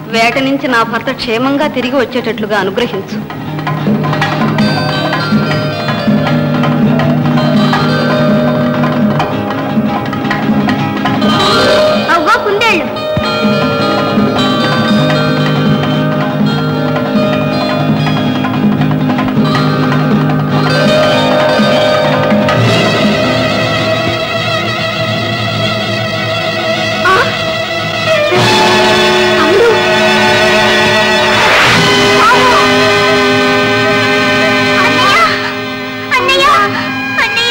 వేట నుంచి నా భర్త క్షేమంగా తిరిగి వచ్చేటట్లుగా అనుగ్రహించు అవ్వా కుందేళ్ళు అన్నయ్య అన్నయ్య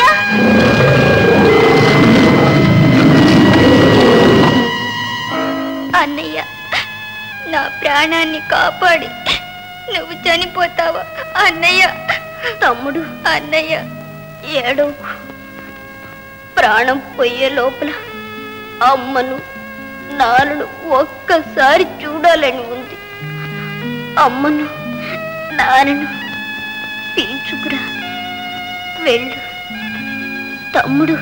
అన్నయ్య నా ప్రాణాన్ని కాపాడి నువ్వు చనిపోతావా అన్నయ్య తమ్ముడు అన్నయ్య ఏడు ప్రాణం పోయే లోపల అమ్మను నాన్నను ఒక్కసారి చూడాలని ఉంది అమ్మను నాన్నను పిలుచుకురా వెళ్ళు తమ్ముడు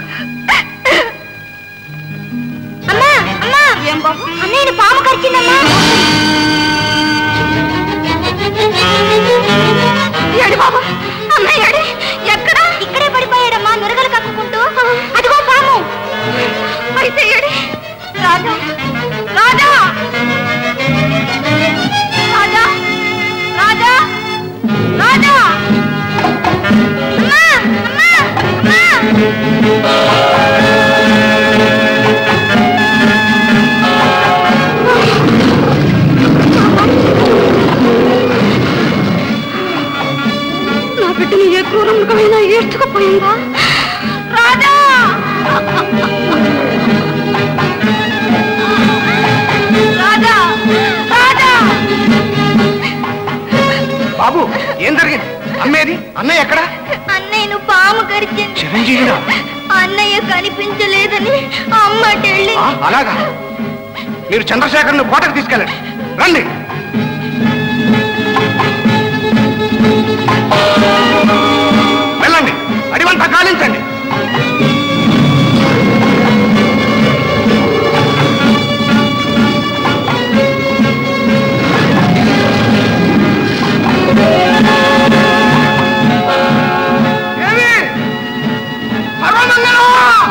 అమ్మా అమ్మా ఏం బాబు అన్నయ్యని పాము కరిచిందమ్మా ఏడు బాబు అన్నయ్య ఏడి? ఎక్కడ ఇక్కడే పడిపోయాడమ్మా నురగలు కక్కుకుంటూ అదిగో పాము అయితే ఏడి రాజా రాజా రాజా రాజా రాజా అమ్మా అమ్మా అమ్మా నా బిడ్డని ఏ క్రూరముఖమైనా ఏడ్చుకుపోయిందా రాజా రాజా రాజా బాబు ఏం జరిగింది అమ్మేది అన్నయ్య ఎక్కడ అన్నయ్యను పాము కరిచింది చిరంజీవినా అన్నయ్య కనిపించలేదని అమ్మ వెళ్ళి ఆ, అలాగా మీరు చంద్రశేఖర్ను కోటకు తీసుకెళ్ళండి రండి వెళ్ళండి అడివంతా గాలించండి ఏమి? సర్వమంగళం!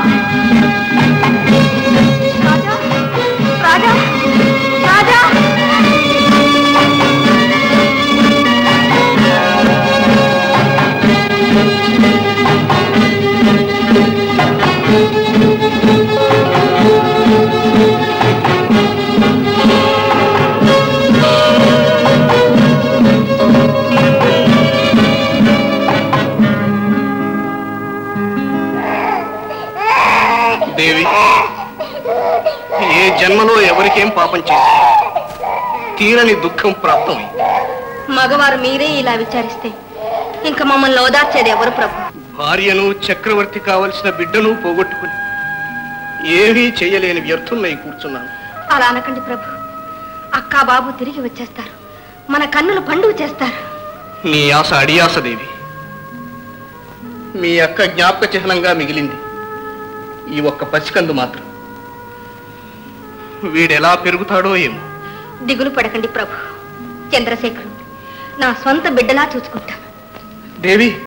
రాజా రాజా రాజా దేవి ఏ జన్మలో ఎవరికేం పాపం చేసి తీరని దుఃఖం ప్రాప్తమై మగవారు మీరే ఇలా విచారిస్తే ఇంకా మమ్మల్ని ఓదార్చేది ఎవరు ప్రభు భార్యను చక్రవర్తి కావలసిన బిడ్డను పోగొట్టుకుని ఏమీ చేయలేని వ్యర్థున్నై కూర్చున్నాను అలా అనకండి ప్రభు అక్క బాబు తిరిగి వచ్చేస్తారు మన కన్నులు పండుగ చేస్తారు నీ ఆశ అడియాస దేవి మీ అక్క జ్ఞాపక చిహ్నంగా మిగిలింది ఈ ఒక్క పసికందు మాత్రం వీడెలా పెరుగుతాడో ఏమో దిగులు పడకండి ప్రభు చంద్రశేఖరు నా స్వంత బిడ్డలా చూసుకుంటాను దేవి